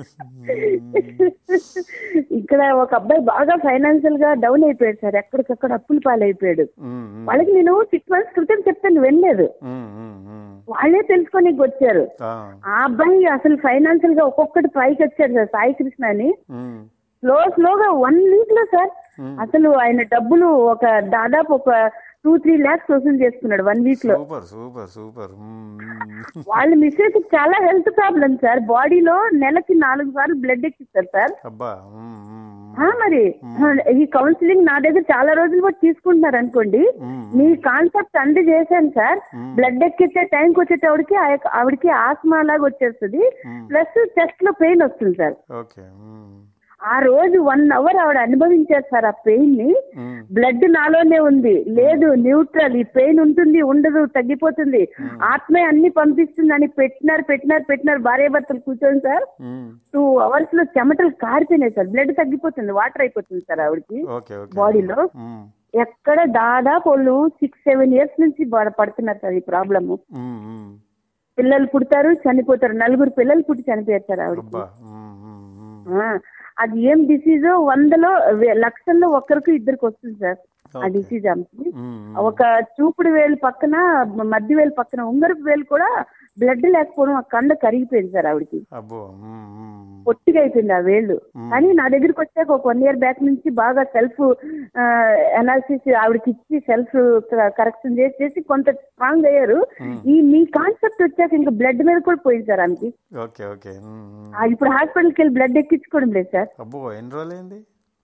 B: ఇక్కడ ఒక అబ్బాయి బాగా ఫైనాన్షియల్ గా డౌన్ అయిపోయాడు సార్ ఎక్కడికక్కడ అప్పుల పాలైపోయాడు
A: మ్మ్. మ్మ్.
B: వాళ్ళకి నేను సిక్స్ మంత్స్ క్రితం చెప్తాను వెళ్ళలేదు
A: మ్మ్. మ్మ్. మ్మ్.
B: వాళ్ళే తెలుసుకొని వచ్చారు
A: ఆ.
B: ఆ అబ్బాయి అసలు ఫైనాన్షియల్ గా ఒక్కొక్కటి పైకి వచ్చాడు సార్ సాయి కృష్ణ అని
A: మ్మ్.
B: స్లో స్లోగా వన్ వీక్ లో సార్ అసలు ఆయన డబ్బులు ఒక దాదాపు ఒక టూ త్రీ లాక్స్ వసూలు చేసుకున్నాడు వన్ వీక్ లో
A: సూపర్ సూపర్ సూపర్ మ్మ్.
B: వాళ్ళ మిస్సెస్ చాలా హెల్త్ ప్రాబ్లం సార్ బాడీలో నెలకి నాలుగు సార్లు బ్లడ్ ఎక్కిస్తారు సార్
A: అబ్బా మ్మ్. మ్మ్.
B: ఆ, మరి ఆ, ఈ కౌన్సిలింగ్ నా దగ్గర చాలా రోజులు కూడా తీసుకుంటున్నారు అనుకోండి
A: మ్మ్.
B: మీ కాన్సెప్ట్ అంది చేశాను సార్ బ్లడ్ ఎక్కిచ్చే టైంకి వచ్చేటప్పటికి ఆ యొక్క- ఆవిడకి ఆస్మా లాగా వచ్చేస్తుంది ప్లస్ చెస్ట్ లో పెయిన్ వస్తుంది సార్
A: ఓకే మ్మ్.
B: ఆ రోజు వన్ అవర్ ఆవిడ అనుభవించారు సార్ ఆ పెయిన్ ని
A: మ్మ్.
B: బ్లడ్ నాలోనే ఉంది లేదు న్యూట్రల్ ఈ పెయిన్ ఉంటుంది ఉండదు తగ్గిపోతుంది ఆత్మే అన్ని పంపిస్తుంది అని పెట్టినారు పెట్టినారు పెట్టినారు భార్య భర్తలు కూర్చొని సార్
A: మ్మ్.
B: టూ అవర్స్ లో చెమటలు కారిపోయినాయి సార్ బ్లడ్ తగ్గిపోతుంది వాటర్ అయిపోతుంది సార్ ఆవిడకి
A: ఓకే ఓకే
B: బాడీలో
A: మ్మ్.
B: ఎక్కడ దాదాపు వాళ్ళు సిక్స్ సెవెన్ ఇయర్స్ నుంచి బాధ- పడుతున్నారు సార్ ఈ ప్రాబ్లమ్
A: మ్మ్. మ్మ్.
B: పిల్లలు పుడతారు చనిపోతారు నలుగురు పిల్లలు పుట్టి చనిపోయారు సార్ ఆవిడకి
A: అబ్బా మ్మ్. మ్మ్. మ్మ్.
B: ఆ, అది ఏం డిసీజో వందలో వే- లక్షల్లో ఒక్కరికి ఇద్దరికి వస్తుంది సార్ ఆ
A: Okay.
B: డిసీజ్ ఆమెకి
A: మ్మ్.
B: ఒక చూపుడు వేలు పక్కన మధ్య వేలు పక్కన ఉంగరపు వేలు కూడా బ్లడ్ లేకపోవడం ఆ కండ కరిగిపోయింది సార్ ఆవిడకి
A: అబ్బో మ్మ్. మ్మ్.
B: పొట్టిగా అయిపోయింది ఆ వేళ్ళు కానీ నా దగ్గరికి వచ్చాక ఒక వన్ ఇయర్ బ్యాక్ నుంచి బాగా సెల్ఫ్ అనాలిసిస్ ఆవిడకి ఇచ్చి సెల్ఫ్ కరెక్షన్ చేసి చేసి కొంత స్ట్రాంగ్ అయ్యారు ఈ మీ కాన్సెప్ట్ వచ్చాక ఇంకా బ్లడ్ మీద కూడా పోయింది సార్ ఆమెకి
A: ఓకే ఓకే మ్మ్. మ్మ్.
B: ఆ, ఇప్పుడు హాస్పిటల్కి వెళ్ళి బ్లడ్ ఎక్కించుకోవడం లేదు సార్
A: అబ్బో ఎన్ని రోజులు అయింది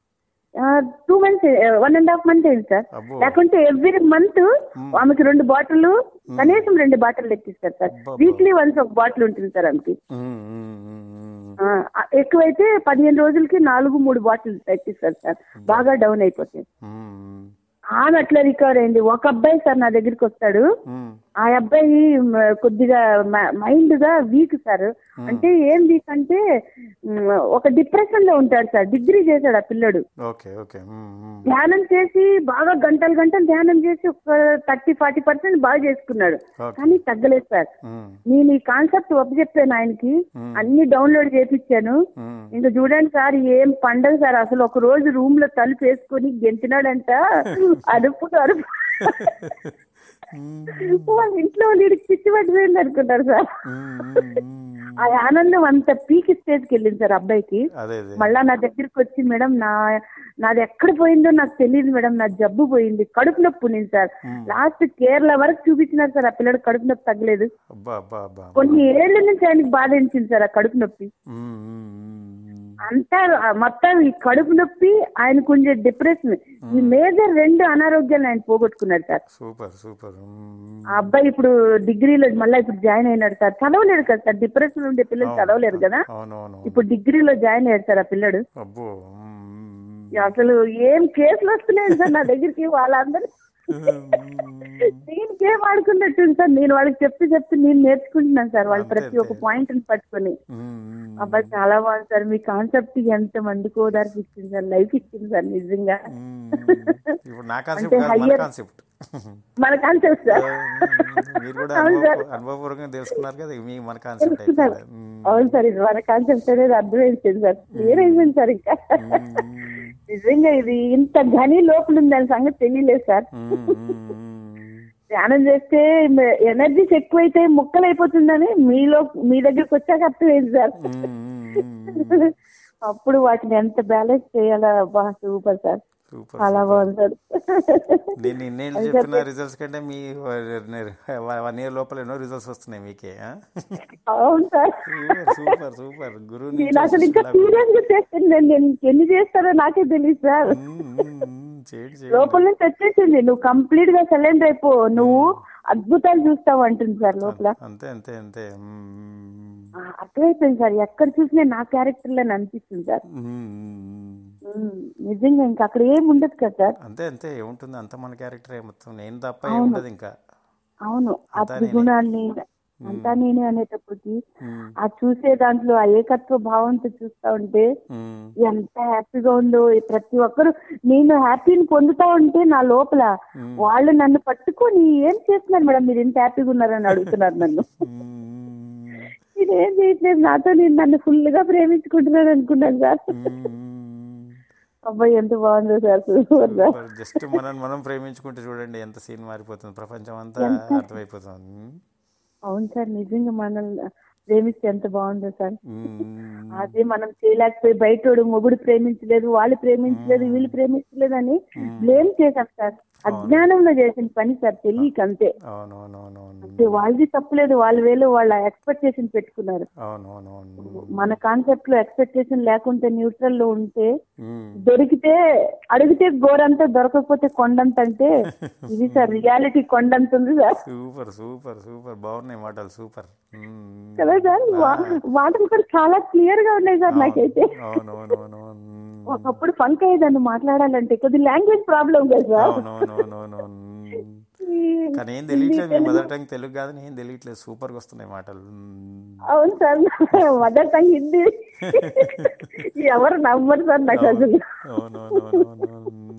B: two months one and half month అయింది సార్
A: అబ్బో
B: లేకుంటే ఎవ్రీ మంత్ ఆమెకి రెండు బాటిల్ కనీసం రెండు బాటిల్ ఎక్కిస్తారు సార్
A: అబ్బబ్బా.
B: వీక్లీ వన్స్ ఒక బాటిల్ ఉంటుంది సార్ ఆమెకి
A: మ్మ్. మ్మ్. మ్మ్.
B: ఆ, ఎక్కువైతే పదిహేను రోజులకి నాలుగు మూడు బాటిల్ ఎక్కిస్తారు సార్ బాగా డౌన్ అయిపోతాయి
A: మ్మ్.
B: ఆమె అట్లా రికవర్ అయింది ఒక అబ్బాయి సార్ నా దగ్గరికి వస్తాడు
A: మ్మ్.
B: ఆ అబ్బాయి మ, కొద్దిగా మైండ్ గా వీక్ సార్ అంటే ఏం వీక్ అంటే మ్, ఒక డిప్రెషన్ లో ఉంటాడు సార్ డిగ్రీ చేశాడు ఆ పిల్లడు
A: ఓకే ఓకే మ్మ్. మ్మ్.
B: ధ్యానం చేసి బాగా గంటలు గంటలు ధ్యానం చేసి ఒక థర్టీ ఫార్టీ పర్సెంట్ బాగా చేసుకున్నాడు
A: ఓకే
B: కానీ తగ్గలేదు సార్
A: మ్మ్.
B: నేను ఈ కాన్సెప్ట్ చెప్పాను ఆయనకి అన్ని డౌన్లోడ్ చేపించాను
A: మ్మ్.
B: ఇంకా చూడండి సార్ ఏం పండగ సార్ అసలు ఒక రోజు రూమ్ లో తలుపు వేసుకొని గెంతినాడంట అరుపు అరుపు
A: మ్మ్.
B: వాళ్ళ ఇంట్లో వాళ్ళు ఈడికి పిచ్చి పట్టిపోయింది అనుకుంటారు సార్
A: మ్మ్. మ్మ్.
B: ఆ ఆనందం అంత పీక్ స్టేజ్కి వెళ్ళింది సార్ అబ్బాయికి
A: అదే అదే
B: మళ్ళా నా దగ్గరికి వచ్చి మేడం నా నాది ఎక్కడ పోయిందో నాకు తెలియదు మేడం నా జబ్బు పోయింది కడుపు నొప్పి ఉంది సార్ లాస్ట్ కేరళ వరకు చూపించినారు సార్ ఆ పిల్లడు కడుపు నొప్పి తగ్గలేదు
A: అబ్బా అబ్బా అబ్బా
B: కొన్ని ఏళ్ల నుంచి ఆయనకి బాధ అనిపించింది సార్ ఆ కడుపు నొప్పి
A: మ్మ్, మ్మ్, మ్మ్.
B: అంతా ఆ మొత్తం ఈ కడుపు నొప్పి ఆయనకు ఉండే డిప్రెషన్ ఈ మేజర్ రెండు అనారోగ్యాలు ఆయన పోగొట్టుకున్నాడు సార్
A: సూపర్ సూపర్ మ్మ్.
B: ఆ అబ్బాయి ఇప్పుడు డిగ్రీలో మళ్ళీ ఇప్పుడు జాయిన్ అయినాడు సార్ చదవలేడు కదా సార్ డిప్రెషన్ ఉండే పిల్లలు చదవలేరు కదా
A: అవునవును
B: ఇప్పుడు డిగ్రీలో జాయిన్ అయ్యాడు సార్ ఆ పిల్లడు
A: అబ్బో మ్మ్,
B: అసలు ఏం కేసులు వస్తున్నాయి సార్ నా దగ్గరికి వాళ్ళందరూ
A: మ్మ్.
B: నేను గేమ్ ఆడుకున్నట్టు సార్ నేను వాళ్ళకి చెప్తూ చెప్తూ నేను నేర్చుకుంటున్నాను సార్ వాళ్ళు
A: అంతే,
B: ప్రతి ఒక్క
A: అంతే.
B: పాయింట్ పట్టుకొని
A: మ్మ్.
B: అబ్బాయి చాలా బాగుంది సార్ మీ కాన్సెప్ట్ ఎంత మందికి ఓదార్పు ఇచ్చింది సార్ లైఫ్ ఇచ్చింది సార్ నిజంగా
A: మ్మ్. ఇప్పుడు నా కాన్సెప్ట్
B: అంటే
A: కాదు మన
B: higher-
A: కాన్సెప్ట్
B: మన కాన్సెప్ట్ సార్
A: మీరు కూడా
B: అవును సార్.
A: అనుభవ అనుభవపూర్వకంగా తెలుసుకున్నారు కదా మీ మన కాన్సెప్ట్ అయితే
B: సార్ అవును సార్ ఇది మన కాన్సెప్ట్ అనేది అర్థమైంది సార్ క్లియర్ అయిపోయింది సార్ ఇంకా నిజంగా ఇది ఇంత ఘని లోపల ఉంది దాని సంగతి తెలియలేదు సార్ ధ్యానం చేస్తే ఎనర్జీస్ ఎక్కువైతే ముక్కలు అయిపోతుందని మీలో మీ దగ్గరకు వచ్చాక అర్థమైంది సార్ అప్పుడు వాటిని ఎంత బ్యాలెన్స్ చేయాలా బా సూపర్ సార్
A: సూపర్
B: చాలా బాగుంది సార్
A: నేను ఇన్నేళ్ళు చెప్పిన రిజల్ట్స్ కంటే మీ వన్ ఇయర్ లోపల ఎన్నో రిజల్ట్స్ వస్తున్నాయి మీకే ఆ?
B: అవును సార్
A: సూపర్ సూపర్ సూపర్ గురువు నుంచి
B: నేను అసలు ఇంకా సీరియస్ గా చేస్తాను నేను నేను ఎన్ని చేస్తారో నాకే తెలియదు సార్
A: మ్మ్, మ్మ్, మ్మ్. చేయండి చేయండి
B: లోపల నుంచి వచ్చేసింది నువ్వు కంప్లీట్ గా సైలెంట్ అయిపో నువ్వు అద్భుతాలు చూస్తావు అంటుంది సార్ లోపల
A: అంతే అంతే అంతే మ్మ్,
B: ఆ, అర్థమైపోయింది సార్ ఎక్కడ చూసినా నా క్యారెక్టర్ లని అనిపిస్తుంది సార్
A: మ్మ్, మ్మ్.
B: ఉమ్, నిజంగా ఇంకా అక్కడ ఏం ఉండదు కదా సార్
A: అంతే అంతే ఏముంటుంది అంత మన క్యారెక్టరే మొత్తం నేను తప్ప ఏముండదు ఇంకా
B: అవును ఆ
A: అంతా నేనే.
B: త్రిగుణాన్ని అంతా నేనే అనేటప్పటికి
A: మ్మ్,
B: ఆ చూసే దాంట్లో ఆ ఏకత్వ భావంతో చూస్తా ఉంటే
A: మ్మ్.
B: ఎంత హ్యాపీగా ఉందో ఈ ప్రతి ఒక్కరు నేను హ్యాపీని పొందుతా ఉంటే నా లోపల వాళ్ళు నన్ను పట్టుకొని ఏం చేస్తున్నారు మేడం మీరు ఇంత హ్యాపీగా ఉన్నారని అడుగుతున్నారు నన్ను
A: మ్మ్.
B: నేనేం చేయట్లేదు నాతో నేను నన్ను ఫుల్ గా ప్రేమించుకుంటున్నాను అనుకున్నాను సార్
A: మ్మ్.
B: అబ్బాయి ఎంత బాగుందో sir super sir
A: super. Just మనం మనం ప్రేమించుకుంటే చూడండి ఎంత సీన్ మారిపోతుంది ప్రపంచం అంతా అర్థమైపోతుంది
B: అవును సార్ నిజంగా మనల్ని ప్రేమిస్తే ఎంత బాగుందో సార్
A: మ్మ్.
B: అదే మనం చేయలేకపోయి బయటోడు మొగుడు ప్రేమించలేదు వాళ్ళు ప్రేమించలేదు వీళ్ళు ప్రేమించలేదు అని బ్లేమ్ చేశాం సార్ అజ్ఞానంలో చేసిన పని సార్ తెలియక అంతే
A: అవునవునవునవును
B: అంటే వాళ్ళది తప్పులేదు వాళ్ళ వేలో వాళ్ళ ఎక్స్పెక్టేషన్ పెట్టుకున్నారు
A: అవునవునవును
B: మన కాన్సెప్ట్ లో ఎక్స్పెక్టేషన్ లేకుంటే న్యూట్రల్ లో ఉంటే
A: మ్మ్.
B: దొరికితే అడిగితే గోరంతా దొరకకపోతే కొండంత అంటే ఇది సార్ రియాలిటీ కొండంత ఉంది సార్
A: సూపర్ సూపర్ సూపర్ బాగున్నాయి మాటలు సూపర్ మ్మ్.
B: కదా సార్ వా- మాటలు కూడా చాలా క్లియర్ గా ఉన్నాయి సార్ నాకైతే
A: అవునవునవునవును
B: ఒకప్పుడు ఫంక్ అయ్యేదాన్ని మాట్లాడాలంటే కొద్ది లాంగ్వేజ్ ప్రాబ్లం కదా సార్
A: అవునవునవునవును
B: ఈ
A: కానీ ఏం తెలియట్లేదు మీ మదర్ టంగ్ తెలుగు కాదని ఏం తెలియట్లేదు సూపర్గా వస్తున్నాయి మాటలు మ్మ్.
B: అవును సార్ మదర్ టంగ్ హిందీ ఎవరు నమ్మరు సార్ నాకు అసలు
A: అవునవునవునవును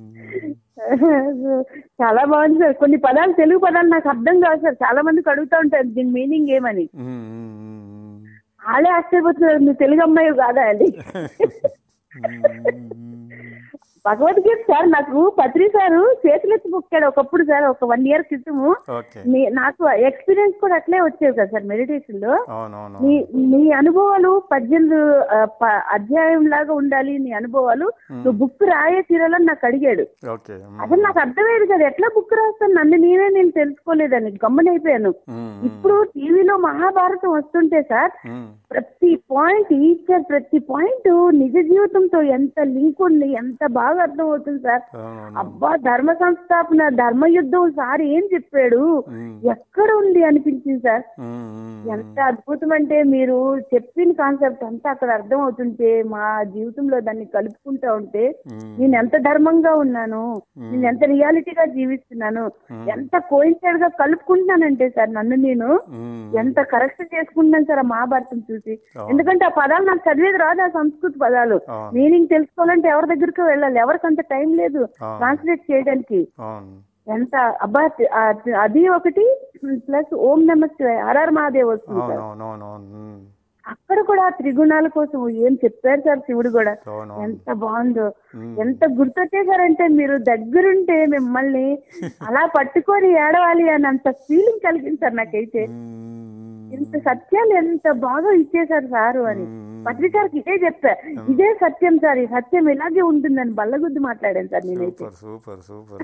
B: చాలా బాగుంది సార్ కొన్ని పదాలు తెలుగు పదాలు నాకు అర్థం కాదు సార్ చాలా మందికి అడుగుతా ఉంటారు దీని మీనింగ్ ఏమని
A: మ్మ్, మ్మ్, మ్మ్.
B: వాళ్ళే ఆశ్చర్యపోతున్నారు నువ్వు తెలుగు అమ్మాయి కాదా అని
A: మ్మ్.
B: భగవద్గీత సార్ నాకు పత్రి సారు చేతులెత్తి మొక్కాడు ఒకప్పుడు సార్ ఒక వన్ ఇయర్ క్రితము
A: ఓకే
B: నీ- నాకు ఎక్స్పీరియన్స్ కూడా అట్లే వచ్చేవి కదా సార్ మెడిటేషన్ లో
A: అవునవును
B: నీ నీ అనుభవాలు పద్దెనిమిది ఆ, ప- అధ్యాయం లాగా ఉండాలి నీ అనుభవాలు నువ్వు బుక్ రాయే తీరాలని నాకు అడిగాడు
A: ఓకే
B: అసలు నాకు అర్థమయ్యేది కదా ఎట్లా బుక్ రాస్తాను నన్ను నేనే నేను తెలుసుకోలేదని గమ్మనైపోయాను ఇప్పుడు టీవీలో మహాభారతం వస్తుంటే సార్ ప్రతి పాయింట్ ఈచర్ ప్రతి పాయింట్ నిజ జీవితంతో ఎంత లింక్ ఉంది ఎంత బాగా అర్థం అవుతుంది సార్
A: అవునవును
B: అబ్బా ధర్మ సంస్థాపన ధర్మ యుద్ధం సార్ ఏం చెప్పాడు ఎక్కడ ఉంది అనిపించింది సార్ ఎంత అద్భుతం అంటే మీరు చెప్పిన కాన్సెప్ట్ అంతా అక్కడ అర్థం అవుతుంటే మా జీవితంలో దాన్ని కలుపుకుంటా ఉంటే నేను ఎంత ధర్మంగా ఉన్నాను నేను ఎంత రియాలిటీగా జీవిస్తున్నాను ఎంత కోయిన్సైడ్ గా కలుపుకుంటున్నానంటే సార్ నన్ను నేను ఎంత కరెక్షన్ చేసుకుంటున్నాను సార్ ఆ మహాభారతం చూసి ఎందుకంటే ఆ పదాలు నాకు చదివేది రాదు ఆ సంస్కృత పదాలు
A: అవును.
B: మీనింగ్ తెలుసుకోవాలంటే ఎవరి దగ్గరికి వెళ్ళాలి ఎవరికి అంత టైం లేదు
A: అవును.
B: ట్రాన్స్లేట్ చేయడానికి
A: అవును
B: ఎంత అబ్బా ఆ- అది ఒకటి ప్లస్ ఓం నమ శివాయ ఆర్ఆర్ మహాదేవ్ వస్తుంది సార్
A: అవునవునవును
B: అక్కడ కూడా ఆ త్రిగుణాల కోసం ఏం చెప్పారు సార్ శివుడు కూడా
A: అవునవును
B: ఎంత బాగుందో ఎంత గుర్తొచ్చేసారంటే మీరు దగ్గరుంటే మిమ్మల్ని అలా పట్టుకొని ఏడవాలి అని అంత ఫీలింగ్ కలిగింది సార్ నాకైతే
A: మ్మ్.
B: ఇంత సత్యాలు ఎంత బాగా ఇచ్చేశారు సారు అని పత్రి సార్కి ఇదే చెప్పా ఇదే సత్యం సార్ ఈ సత్యం ఇలాగే ఉంటుందని బల్లగుద్ది మాట్లాడాను సార్ నేనైతే
A: సూపర్ సూపర్ సూపర్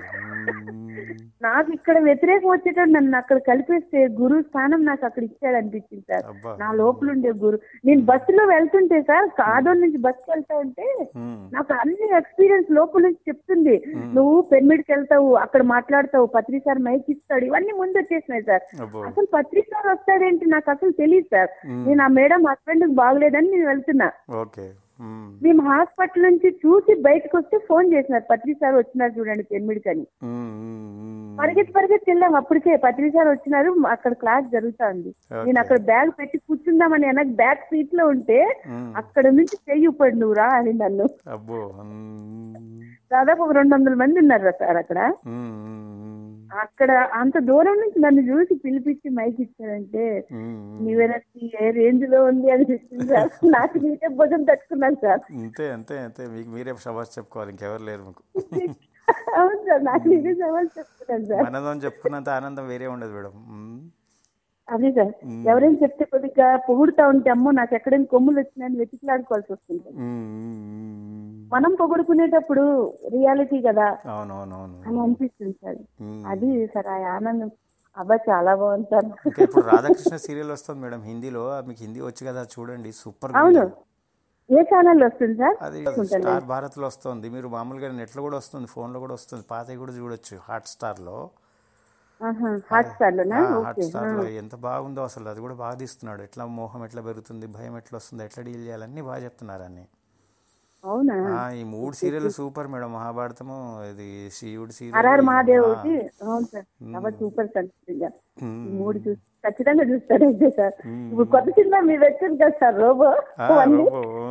B: నాకు ఇక్కడ వ్యతిరేకం వచ్చేటప్పుడు నన్ను అక్కడ కలిపేస్తే గురువు స్థానం నాకు అక్కడ ఇచ్చాడు అనిపించింది సార్
A: అబ్బా
B: నా లోపల ఉండే గురు నేను బస్సులో వెళ్తుంటే సార్ కాదోన్ నుంచి బస్సుకి వెళ్తా ఉంటే
A: మ్మ్.
B: నాకు అన్ని ఎక్స్పీరియన్స్ లోపల నుంచి చెప్తుంది నువ్వు పెన్మిడికి వెళ్తావు అక్కడ మాట్లాడతావు పత్రి సార్ మైక్ ఇస్తాడు ఇవన్నీ ముందు వచ్చేసినాయి సార్
A: అబ్బో
B: అసలు పత్రి సార్ వస్తాడేంటి నాకు అసలు తెలియదు సార్ నేను ఆ మేడం హస్బెండ్ బాగలేదని నేను వెళ్తున్నా
A: ఓకే మ్మ్.
B: మేము హాస్పిటల్ నుంచి చూసి బయటకు వస్తే ఫోన్ చేసినారు పత్రి సార్ వచ్చినారు చూడండి పెన్మిడికి అని
A: మ్మ్, మ్మ్, మ్మ్.
B: పరిగెత్తి పరిగెత్తి వెళ్ళాం అప్పటికే పత్రి సార్ వచ్చినారు అక్కడ క్లాస్ జరుగుతా ఉంది నేను అక్కడ బ్యాగ్ పెట్టి కూర్చుందామని వెనక బ్యాక్ సీట్ లో ఉంటే
A: మ్మ్.
B: అక్కడ నుంచి చెయ్యి పడి నువ్వు రా అని నన్ను
A: అబ్బో మ్మ్.
B: దాదాపు ఒక రెండు వందల మంది ఉన్నారు సార్ అక్కడ
A: మ్మ్, మ్మ్,
B: అక్కడ అంత దూరం నుంచి నన్ను చూసి పిలిపించి మైక్ ఇచ్చారంటే
A: మ్మ్.
B: నీవెనక్కి ఏ రేంజ్ లో ఉంది అనిపిస్తుంది సార్ నాకు మీకే భుజం తట్టుకున్నాను సార్
A: అంతే అంతే అంతే మీకు మీరే శబాష్ చెప్పుకోవాలి ఇంకెవరు లేరు మీకు
B: అవును సార్ నాకు మీరే సవాల్ చెప్తున్నాను సార్
A: మనదం చెప్పుకున్నంత ఆనందం వేరే ఉండదు మేడం మ్మ్.
B: అదే సార్ ఎవరైనా చెప్తే కొద్దిగా పొగుడుతా ఉంటే అమ్మో నాకు ఎక్కడైనా కొమ్ములు వచ్చినాయని వెతికిలాడుకోవాల్సి వస్తుంది
A: మ్మ్, మ్మ్, మ్మ్.
B: మనం పొగుడుకునేటప్పుడు రియాలిటీ కదా
A: అవునవునవును
B: అని అనిపిస్తుంది సార్
A: మ్మ్.
B: అది సార్ ఆ ఆనందం అబ్బా చాలా బాగుంది సార్
A: ఇంకా ఇప్పుడు రాధాకృష్ణ సీరియల్ వస్తుంది మేడం హిందీలో మీకు హిందీ వచ్చు కదా చూడండి సూపర్
B: అవును ఏ ఛానల్ వస్తుంది సార్
A: అది స్టార్ భారత్ లో వస్తుంది మీరు మామూలుగా నెట్ లో కూడా వస్తుంది ఫోన్ లో కూడా వస్తుంది పాతవి కూడా చూడొచ్చు హాట్ స్టార్ లో
B: హాట్ స్టార్ లోనా
A: హాట్ స్టార్ లో ఎంత బాగుందో అసలు అది కూడా బాగా తీస్తున్నాడు ఎట్లా మోహం ఎట్లా పెరుగుతుంది భయం ఎట్లా వస్తుంది ఎట్లా డీల్ చేయాలన్నీ బాగా చెప్తున్నారు అన్ని
B: అవునా
A: ఆ, ఈ మూడు సీరియల్ సూపర్ మేడం మహాభారతము ఇది శివుడు
B: హరార్
A: సీరియల్
B: మహాదేవ్ ఒకటి అవును సార్ చాలా సూపర్ సార్ నిజంగా. ఈ మూడు చూసి ఖచ్చితంగా చూస్తారు అయితే సార్ ఇప్పుడు కొత్త సినిమా మీరు వచ్చింది కదా సార్ రోబో అవన్నీ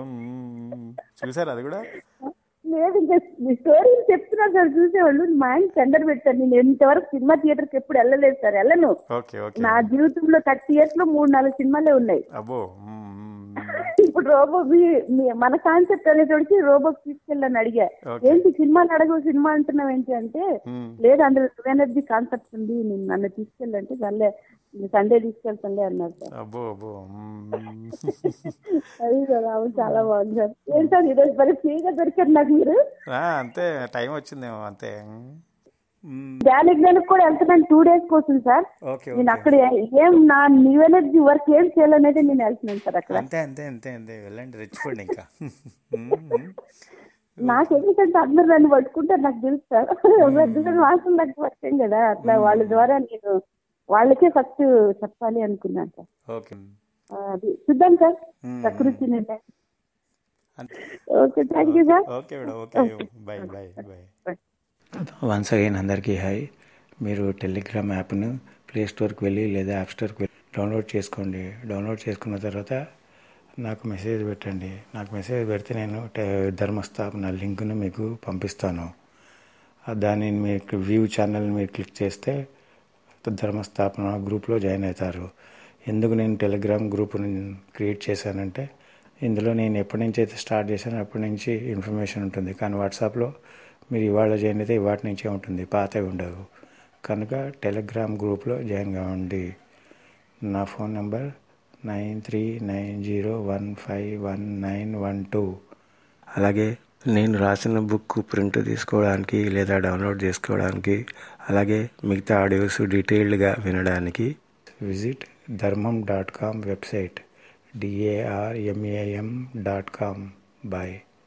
A: చూసారు అది కూడా
B: లేదు ఇంకా మీ స్టోరీ చెప్తున్నా సార్ చూసేవాళ్ళు మా ఆయన టెండర్ పెట్టారు నేను ఇంతవరకు సినిమా థియేటర్ కి ఎప్పుడు వెళ్ళలేదు సార్ వెళ్ళను
A: ఓకే ఓకే
B: నా జీవితంలో థర్టీ ఇయర్స్ లో మూడు నాలుగు సినిమాలే ఉన్నాయి
A: అబ్బో మ్మ్, మ్మ్, మ్మ్.
B: ఇప్పుడు రోబో మీ- మీ- మన కాన్సెప్ట్ అనేటోడికి రోబో తీసుకెళ్ళని అడిగా
A: Okay.
B: ఏంటి సినిమాలు అడగవు సినిమా అంటున్నావు ఏంటి అంటే
A: మ్మ్.
B: లేదు అందులో టూ ఎనర్జీ కాన్సెప్ట్ ఉంది నేను నన్ను తీసుకెళ్ళంటే సర్లే సండే తీసుకెళ్తానులే అన్నారు సార్
A: అబ్బో అబ్బో మ్మ్.
B: అది సార్ అవును చాలా బాగుంది సార్ ఏంటి సార్ ఈరోజు మరి ఫ్రీగా దొరికారు నాకు మీరు
A: ఆ, అంతే టైం వచ్చిందేమో అంతే మ్మ్.
B: ధ్యాన ఎగ్జామ్కి కూడా వెళ్తున్నాను టూ డేస్ కోసం సార్
A: ఓకే
B: నేను
A: ఓకే
B: అక్కడ ఏం నా న్యూ ఎనర్జీ వర్క్ ఏం చేయాలనేది నేను వెళ్తున్నాను సార్ అక్కడ
A: అంతే అంతే అంతే అంతే వెళ్ళండి రెచ్చిపోండి ఇంకా మ్మ్.
B: నాకు ఎందుకంటే అందరు నన్ను పట్టుకుంటారు నాకు తెలుసు సార్ పెద్దగా మాత్రం నాకు పట్టాం కదా అట్లా వాళ్ళ ద్వారా నేను వాళ్ళకే ఫస్ట్ చెప్పాలి అనుకున్నాను సార్
A: ఓకే
B: ఆ, అది చూద్దాం సార్
A: మ్మ్.
B: ప్రకృతి నిర్ణయం
A: అంతే
B: okay thank you sir
A: okay madam okay bye bye bye once again అందరికీ హాయ్ మీరు టెలిగ్రామ్ యాప్ను ప్లే స్టోర్కి వెళ్ళి లేదా యాప్ స్టోర్కి వెళ్ళి డౌన్లోడ్ చేసుకోండి డౌన్లోడ్ చేసుకున్న తర్వాత నాకు మెసేజ్ పెట్టండి నాకు మెసేజ్ పెడితే నేను ట- ధర్మస్థాపన లింక్ను మీకు పంపిస్తాను ఆ దాన్ని మీకు వ్యూ ఛానల్ మీరు క్లిక్ చేస్తే ధర్మస్థాపన గ్రూప్లో జాయిన్ అవుతారు ఎందుకు నేను టెలిగ్రామ్ గ్రూప్ని క్రియేట్ చేశానంటే ఇందులో నేను ఎప్పటి నుంచి అయితే స్టార్ట్ చేశానో అప్పటి నుంచి ఇన్ఫర్మేషన్ ఉంటుంది కానీ వాట్సాప్లో మీరు ఇవాళ జాయిన్ అయితే ఇవాటి నుంచే ఉంటుంది పాతవి ఉండవు కనుక టెలిగ్రామ్ గ్రూప్లో జాయిన్ కావండి నా phone number nine three nine zero one five one nine one two అలాగే నేను రాసిన బుక్ ప్రింట్ తీసుకోవడానికి లేదా డౌన్లోడ్ చేసుకోవడానికి అలాగే మిగతా ఆడియోస్ డీటెయిల్డ్గా వినడానికి visit Dharmam dot com website D A R M A M dot com bye